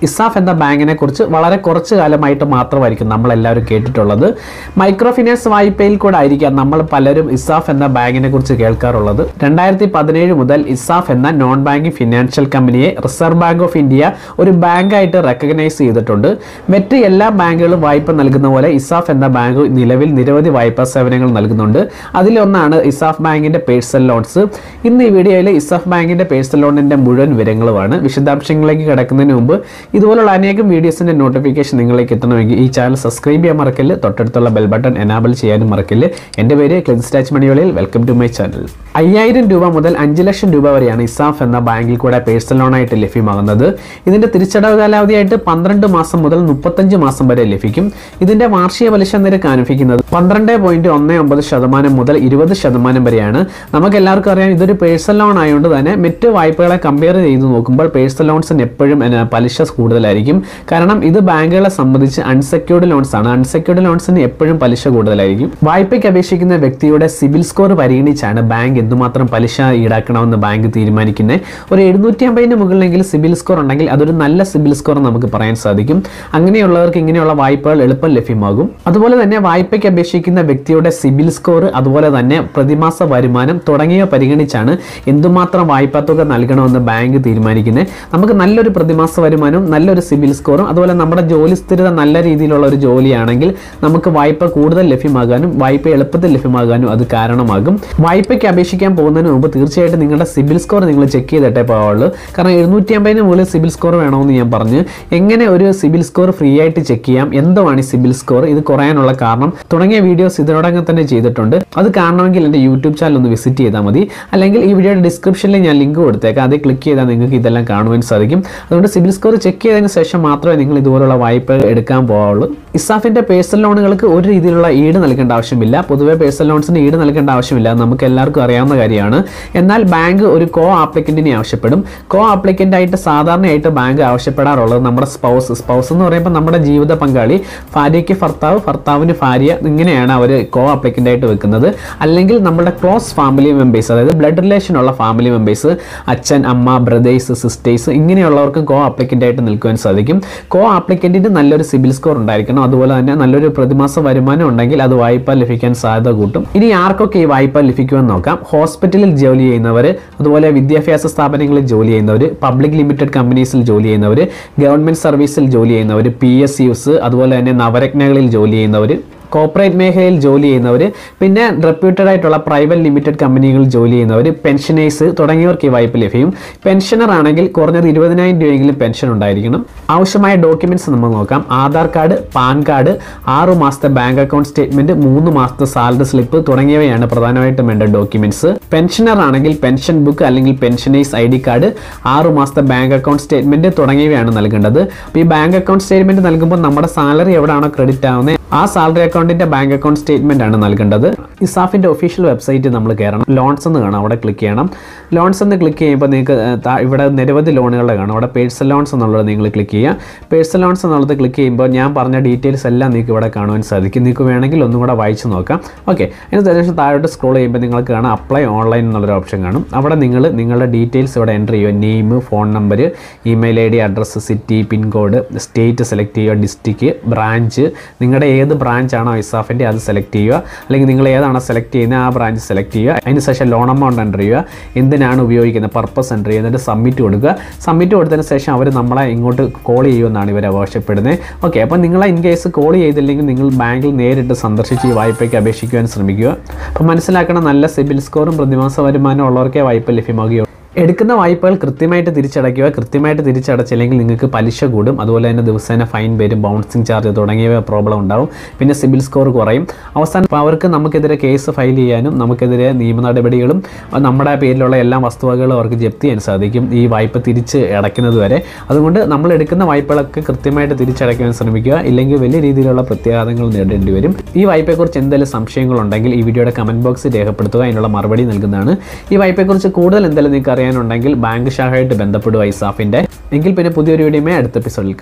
ഇസാഫ് എന്ന ബാങ്കിനെ കുറിച്ച് വളരെ കുറച്ച് കാലമായിട്ട് മാത്രമായിരിക്കും നമ്മളെല്ലാവരും കേട്ടിട്ടുള്ളത് മൈക്രോ ഫിനാൻസ് വായ്പയിൽ കൂടെ ആയിരിക്കാം നമ്മൾ പലരും ഇസാഫ് എന്ന ബാങ്കിനെ കുറിച്ച് കേൾക്കാറുള്ളത് രണ്ടായിരത്തി പതിനേഴ് മുതൽ ഇസാഫ് എന്ന നോൺ ബാങ്കിങ് ഫിനാൻഷ്യൽ കമ്പനിയെ റിസർവ് ബാങ്ക് ഓഫ് ഇന്ത്യ ഒരു ബാങ്കായിട്ട് റെക്കഗ്നൈസ് ചെയ്തിട്ടുണ്ട് മറ്റ് എല്ലാ ബാങ്കുകളും വായ്പ നൽകുന്ന പോലെ ഇസാഫ് എന്ന ബാങ്ക് നിലവിൽ നിരവധി വായ്പാ സേവനങ്ങൾ നൽകുന്നുണ്ട് അതിലൊന്നാണ് ഇസാഫ് ബാങ്കിന്റെ പേഴ്സണൽ ലോൺസ് ഇന്ന് ഈ വീഡിയോയിൽ ഇസാഫ് ബാങ്കിന്റെ പേഴ്സണൽ ലോണിന്റെ മുഴുവൻ വിവരങ്ങളുമാണ് വിശദാംശങ്ങളിലേക്ക് കിടക്കുന്നതിന് മുമ്പ് ഇതുപോലുള്ള അനേകം വീഡിയോസിന്റെ നോട്ടിഫിക്കേഷൻ നിങ്ങളിലേക്ക് എത്തണമെങ്കിൽ ഈ ചാനൽ സബ്സ്ക്രൈബ് ചെയ്യാൻ മറക്കല്ല് തൊട്ടടുത്തുള്ള ബെൽ ബട്ടൺ എനാബിൾ ചെയ്യാനും മറക്കല്ല് എൻ്റെ പേര് ക്ലിൻസ്റ്റാച്ച് മണിയോളയിൽ വെൽക്കം ടു മൈ ചാനൽ അയ്യായിരം രൂപ മുതൽ അഞ്ച് ലക്ഷം രൂപ വരെയാണ് ഇസാഫ് എന്ന ബാങ്കിൽ കൂടെ പേഴ്സണൽ ലോണായിട്ട് ലഭ്യമാകുന്നത് ഇതിന്റെ തിരിച്ചടവ് കാലാവധിയായിട്ട് പന്ത്രണ്ട് മാസം മുതൽ മുപ്പത്തഞ്ച് മാസം വരെ ലഭിക്കും ഇതിന്റെ വാർഷിക പലിശ നിരക്ക് അനുഭവിക്കുന്നത് പന്ത്രണ്ട് പോയിന്റ് ഒന്ന് ഒമ്പത് ശതമാനം മുതൽ ഇരുപത് ശതമാനം വരെയാണ് നമുക്ക് എല്ലാവർക്കും അറിയാം ഇതൊരു പേഴ്സണൽ ലോൺ ആയതുകൊണ്ട് തന്നെ മറ്റ് വായ്പകളെ കമ്പയർ ചെയ്ത് നോക്കുമ്പോൾ പേഴ്സണൽ ലോൺസിന് എപ്പോഴും എന്നാ, പലിശ കൂടുതലായിരിക്കും കാരണം ഇത് ബാങ്കുകളെ സംബന്ധിച്ച് അൺസെക്യൂർഡ് ലോൺസ് ആണ് അൺസെക്യൂർഡ് ലോൺസിന് എപ്പോഴും പലിശ കൂടുതലായിരിക്കും വായ്പയ്ക്ക് അപേക്ഷിക്കുന്ന വ്യക്തിയുടെ സിബിൽ സ്കോർ പരിഗണിച്ചാണ് ബാങ്ക് എന്തുമാത്രം പലിശ ഈടാക്കണമെന്ന് ബാങ്ക് തീരുമാനിക്കുന്നത് ഒരു എഴുന്നൂറ്റി അമ്പതിന് മുകളിലെങ്കിൽ സിബിൽ സ്കോർ ഉണ്ടെങ്കിൽ അതൊരു നല്ല സിബിൽ സ്കോർ നമുക്ക് പറയാൻ സാധിക്കും അങ്ങനെയുള്ളവർക്ക് ഇങ്ങനെയുള്ള വായ്പകൾ എളുപ്പം ലഭ്യമാകും അതുപോലെ തന്നെ വായ്പയ്ക്ക് അപേക്ഷിക്കുന്ന വ്യക്തിയുടെ സിബിൽ സ്കോർ അതുപോലെ തന്നെ പ്രതിമാസ വരുമാനം തുടങ്ങിയവ പരിഗണിച്ചാണ് എന്തുമാത്രം വായ്പാ തുക നൽകണമെന്ന് ബാങ്ക് തീരുമാനിക്കുന്നത് നമുക്ക് നല്ലൊരു പ്രതിമാസ വരുമാനവും നല്ലൊരു സിബിൽ സ്കോറും അതുപോലെ നമ്മുടെ ജോലി സ്ഥിരത നല്ല രീതിയിലുള്ള ഒരു ജോലിയാണെങ്കിൽ നമുക്ക് വായ്പ കൂടുതൽ ലഭ്യമാകാനും വായ്പ എളുപ്പത്തിൽ ലഭ്യമാകാനും അത് കാരണമാകും വായ്പയ്ക്ക് അപേക്ഷിക്കാൻ പോകുന്നതിന് മുമ്പ് തീർച്ചയായിട്ടും നിങ്ങളുടെ സിബിൽ സ്കോർ നിങ്ങൾ ചെക്ക് ചെയ്തിട്ടേ പോവുള്ളൂ കാരണം എഴുന്നൂറ്റി അമ്പതിന് മുകളിൽ സിബിൽ സ്കോർ വേണമെന്ന് ഞാൻ പറഞ്ഞു എങ്ങനെ ഒരു സിബിൽ സ്കോർ ഫ്രീ ആയിട്ട് ചെക്ക് ചെയ്യാം എന്തുമാണ് ഈ സിബിൽ സ്കോർ ഇത് കുറയാനുള്ള കാരണം തുടങ്ങിയ വീഡിയോസ് ഇതിനോടകം തന്നെ ചെയ്തിട്ടുണ്ട് അത് കാണണമെങ്കിൽ എൻ്റെ യൂട്യൂബ് ചാനൽ ഒന്ന് വിസിറ്റ് ചെയ്താൽ മതി അല്ലെങ്കിൽ ഈ വീഡിയോയുടെ ഡിസ്ക്രിപ്ഷനിൽ ഞാൻ ലിങ്ക് കൊടുത്തേക്കാം അത് ക്ലിക്ക് ചെയ്താൽ നിങ്ങൾക്ക് ഇതെല്ലാം കാണുവാൻ സാധിക്കും അതുകൊണ്ട് സിബിൽ സ്കോർ ചെക്ക് ചെയ്തതിന് ശേഷം മാത്രമേ നിങ്ങൾ ഇതുപോലുള്ള വായ്പ എടുക്കാൻ പോവുള്ളൂ ഇസാഫിന്റെ പേഴ്സണൽ ലോണുകൾക്ക് ഒരു രീതിയിലുള്ള ഈട് നൽകേണ്ട ആവശ്യമില്ല പൊതുവെ പേഴ്സണൽ ലോൺസിന് ഈട് നൽകേണ്ട ആവശ്യമില്ല അത് നമുക്ക് എല്ലാവർക്കും അറിയാവുന്ന കാര്യമാണ് എന്നാൽ ബാങ്ക് ഒരു കോ ആപ്ലിക്കന്റിനെ ആവശ്യപ്പെടും കോ ആപ്ലിക്കന്റ് ആയിട്ട് സാധാരണയായിട്ട് ബാങ്ക് ആവശ്യപ്പെടാറുള്ളത് നമ്മുടെ സ്പൗസ് സ്പൗസ് എന്ന് പറയുമ്പോൾ നമ്മുടെ ജീവിത പങ്കാളി ഭാര്യയ്ക്ക് ഭർത്താവ് ഭർത്താവിന് ഭാര്യ ഇങ്ങനെയാണ് അവർ കോ ആപ്ലിക്കന്റ് ആയിട്ട് വെക്കുന്നത് അല്ലെങ്കിൽ നമ്മുടെ ക്ലോസ് ഫാമിലി മെമ്പേഴ്സ് അതായത് ബ്ലഡ് റിലേഷൻ ഉള്ള ഫാമിലി മെമ്പേഴ്സ് അച്ഛൻ അമ്മ ബ്രദേഴ്സ് സിസ്റ്റേഴ്സ് ഇങ്ങനെയുള്ളവർക്ക് കോ ആപ്ലിക്കന്റ് ആയിട്ട് നിൽക്കുവാൻ സാധിക്കും കോ ആപ്ലിക്കന്റിന് നല്ലൊരു സിബിൽ സ്കോർ ഉണ്ടായിരിക്കണം അതുപോലെ തന്നെ നല്ലൊരു പ്രതിമാസ വരുമാനം ഉണ്ടെങ്കിൽ അത് വായ്പ ലഭിക്കാൻ സാധ്യത കൂട്ടും ഇനി ആർക്കൊക്കെ ഈ വായ്പ ലഭിക്കുമെന്ന് നോക്കാം ഹോസ്പിറ്റലിൽ ജോലി ചെയ്യുന്നവർ അതുപോലെ വിദ്യാഭ്യാസ സ്ഥാപനങ്ങളിൽ ജോലി ചെയ്യുന്നവർ പബ്ലിക് ലിമിറ്റഡ് കമ്പനീസിൽ ജോലി ചെയ്യുന്നവർ ഗവൺമെന്റ് സർവീസിൽ ജോലി ചെയ്യുന്നവർ പി എസ് യുസ് അതുപോലെ തന്നെ നവരത്നകളിൽ ജോലി ചെയ്യുന്നവർ കോർപ്പറേറ്റ് മേഖലയിൽ ജോലി ചെയ്യുന്നവർ പിന്നെ റെപ്യൂട്ടഡ് ആയിട്ടുള്ള പ്രൈവറ്റ് ലിമിറ്റഡ് കമ്പനികളിൽ ജോലി ചെയ്യുന്നവർ പെൻഷനേഴ്സ് തുടങ്ങിയവർക്ക് ഈ വായ്പ ലഭ്യം പെൻഷനർ ആണെങ്കിൽ കുറഞ്ഞത് ഇരുപതിനായിരം രൂപയെങ്കിലും പെൻഷൻ ഉണ്ടായിരിക്കണം ആവശ്യമായ ഡോക്യുമെന്റ്സ് നമ്മൾ നോക്കാം ആധാർ കാർഡ് പാൻ കാർഡ് ആറു മാസത്തെ ബാങ്ക് അക്കൗണ്ട് സ്റ്റേറ്റ്മെന്റ് മൂന്ന് മാസത്തെ സാലറി സ്ലിപ്പ് തുടങ്ങിയവയാണ് പ്രധാനമായിട്ടും വേണ്ട ഡോക്യുമെന്റ്സ് പെൻഷനർ ആണെങ്കിൽ പെൻഷൻ ബുക്ക് അല്ലെങ്കിൽ പെൻഷനേഴ്സ് ഐ ഡി കാർഡ് ആറു മാസത്തെ ബാങ്ക് അക്കൗണ്ട് സ്റ്റേറ്റ്മെന്റ് തുടങ്ങിയവയാണ് നൽകേണ്ടത് അപ്പോൾ ഈ ബാങ്ക് അക്കൗണ്ട് സ്റ്റേറ്റ്മെന്റ് നൽകുമ്പോൾ നമ്മുടെ സാലറി എവിടെയാണോ ക്രെഡിറ്റ് ആവുന്നത് ആ സാലറി അക്കൗണ്ടിന്റെ ബാങ്ക് അക്കൗണ്ട് സ്റ്റേറ്റ്മെന്റ് ആണ് നൽകേണ്ടത് ഇസാഫിന്റെ ഒഫീഷ്യൽ വെബ്സൈറ്റ് നമ്മൾ കയറണം ലോൺസ് എന്ന് കാണാം അവിടെ ക്ലിക്ക് ചെയ്യണം ലോൺസ് എന്ന് ക്ലിക്ക് ചെയ്യുമ്പോൾ നിങ്ങൾക്ക് ഏർ, താ- ഇവിടെ നിരവധി ലോണുകളുടെ കാണാം അവിടെ പേഴ്സണൽ ലോൺസ് എന്നുള്ളത് നിങ്ങൾ ക്ലിക്ക് ചെയ്യുക പേഴ്സണൽ ലോൺസ് എന്നുള്ളത് ക്ലിക്ക് ചെയ്യുമ്പോൾ ഞാൻ പറഞ്ഞ ഡീറ്റെയിൽസ് എല്ലാം നിങ്ങൾക്ക് ഇവിടെ കാണുവാൻ സാധിക്കും നിങ്ങൾക്ക് വേണമെങ്കിൽ ഒന്നും കൂടെ വായിച്ച് നോക്കാം ഓക്കെ അതിന് ശേഷം താഴോട്ട് സ്ക്രോൾ ചെയ്യുമ്പോൾ നിങ്ങൾക്ക് കാണാം അപ്ലൈ ഓൺലൈൻ എന്നുള്ളൊരു ഓപ്ഷൻ കാണും അവിടെ നിങ്ങൾ നിങ്ങളുടെ ഡീറ്റെയിൽസ് ഇവിടെ എൻ്റർ ചെയ്യുക name phone number email I D address city pincode state select ചെയ്യുക ഡിസ്ട്രിക്റ്റ് ബ്രാഞ്ച് നിങ്ങളുടെ ഏത് ബ്രാഞ്ചാണോ ഇസാഫിൻ്റെ അത് സെലക്ട് ചെയ്യുക അല്ലെങ്കിൽ നിങ്ങൾ ഏതാണോ സെലക്ട് ചെയ്യുന്നത് ആ ബ്രാഞ്ച് സെലക്ട് ചെയ്യുക അതിന് ശേഷം ലോൺ എമൗണ്ട് എൻ്റർ ചെയ്യുക എന്തിനാണ് ഉപയോഗിക്കുന്നത് പർപ്പസ് എൻ്റർ ചെയ്യുക എന്നിട്ട് സബ്മിറ്റ് കൊടുക്കുക സബ്മിറ്റ് കൊടുത്തതിന് ശേഷം അവർ നമ്മളെ ഇങ്ങോട്ട് കോൾ ചെയ്യുമെന്നാണ് ഇവർ ആവശ്യപ്പെടുന്നത് ഓക്കെ അപ്പോൾ നിങ്ങളെ ഇൻ കേസ് കോൾ ചെയ്തില്ലെങ്കിൽ നിങ്ങൾ ബാങ്കിൽ നേരിട്ട് സന്ദർശിച്ച് ഈ വായ്പയ്ക്ക് അപേക്ഷിക്കുവാൻ ശ്രമിക്കുക അപ്പോൾ മനസ്സിലാക്കണം നല്ല സിബിൽ സ്കോറും പ്രതിമാസ വരുമാനം ഉള്ളവർക്കേ വായ്പ ലഭ്യമാകുകയുള്ളൂ എടുക്കുന്ന വായ്പകൾ കൃത്യമായിട്ട് തിരിച്ചടയ്ക്കുക കൃത്യമായിട്ട് തിരിച്ചടച്ചില്ലെങ്കിൽ നിങ്ങൾക്ക് പലിശ കൂടും അതുപോലെ തന്നെ ദിവസേന ഫൈൻ വരും ബൗൺസിങ് ചാർജ് തുടങ്ങിയവ പ്രോബ്ലം ഉണ്ടാവും പിന്നെ സിബിൽ സ്കോർ കുറയും അവസാനം ഇപ്പോൾ അവർക്ക് നമുക്കെതിരെ കേസ് ഫയൽ ചെയ്യാനും നമുക്കെതിരെ നിയമ നടപടികളും അഹ് നമ്മുടെ പേരിലുള്ള എല്ലാ വസ്തുവകകളും അവർക്ക് ജപ്തി ചെയ്യാൻ സാധിക്കും ഈ വായ്പ തിരിച്ച് അടയ്ക്കുന്നത് വരെ അതുകൊണ്ട് നമ്മൾ എടുക്കുന്ന വായ്പകളൊക്കെ കൃത്യമായിട്ട് തിരിച്ചടയ്ക്കാൻ ശ്രമിക്കുക ഇല്ലെങ്കിൽ വലിയ രീതിയിലുള്ള പ്രത്യാഘാതങ്ങൾ നേരിടേണ്ടി വരും ഈ വായ്പയെക്കുറിച്ച് എന്തെങ്കിലും സംശയങ്ങളുണ്ടെങ്കിൽ ഈ വീഡിയോയുടെ കമൻറ്റ് ബോക്സിൽ രേഖപ്പെടുത്തുക അതിനുള്ള മറുപടി നൽകുന്നതാണ് ഈ വായ്പയെക്കുറിച്ച് കൂടുതൽ എന്തെങ്കിലും നിങ്ങൾക്ക് അറിയാനുണ്ടെങ്കിൽ ബാങ്ക് ശാഖയായിട്ട് ബന്ധപ്പെടുക ഐസാഫിൻ്റെ എങ്കിൽ പിന്നെ പുതിയൊരു വീഡിയോമേ അടുത്ത എപ്പിസോഡിൽ കാണാം.